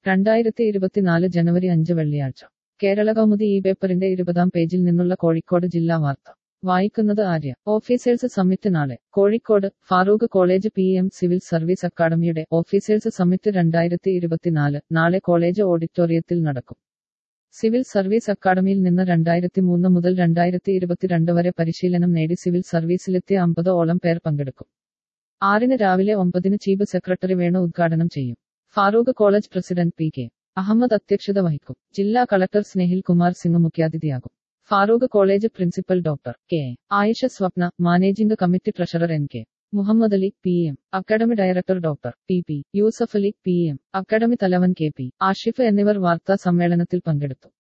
രണ്ടായിരത്തി ഇരുപത്തിനാല് ജനുവരി അഞ്ച് വെള്ളിയാഴ്ച കേരള കൗമുദി ഈ പേപ്പറിന്റെ ഇരുപതാം പേജിൽ നിന്നുള്ള കോഴിക്കോട് ജില്ലാ വാർത്ത വായിക്കുന്നത് ആര്യ ഓഫീസേഴ്സ് സമ്മിറ്റ് നാളെ Kozhikode Farook college P M civil service അക്കാദമിയുടെ ഓഫീസേഴ്സ് സമ്മിറ്റ് രണ്ടായിരത്തി ഇരുപത്തിനാല് നാളെ കോളേജ് ഓഡിറ്റോറിയത്തിൽ നടക്കും സിവിൽ സർവീസ് അക്കാദമിയിൽ നിന്ന് രണ്ടായിരത്തി മൂന്ന് മുതൽ രണ്ടായിരത്തി ഇരുപത്തിരണ്ട് വരെ പരിശീലനം നേടി സിവിൽ സർവീസിലെത്തിയ അമ്പത് ഓളം പേർ പങ്കെടുക്കും ആറിന് രാവിലെ ഒമ്പതിന് ചീഫ് സെക്രട്ടറി വേണു ഉദ്ഘാടനം ചെയ്യും Farook college president P K Ahmed അധ്യക്ഷത വഹിക്കും ജില്ലാ കളക്ടർ സ്നേഹിൽ കുമാർ സിംഗ് മുഖ്യാതിഥിയാകും Farook college principal doctor K Ayisha Swapna managing committee treasurer N K Muhammad Ali P M academy director doctor P P Yusuf Ali P M academy തലവൻ കെ പി ആഷിഫ് എന്നിവർ വാർത്താ സമ്മേളനത്തിൽ പങ്കെടുത്തു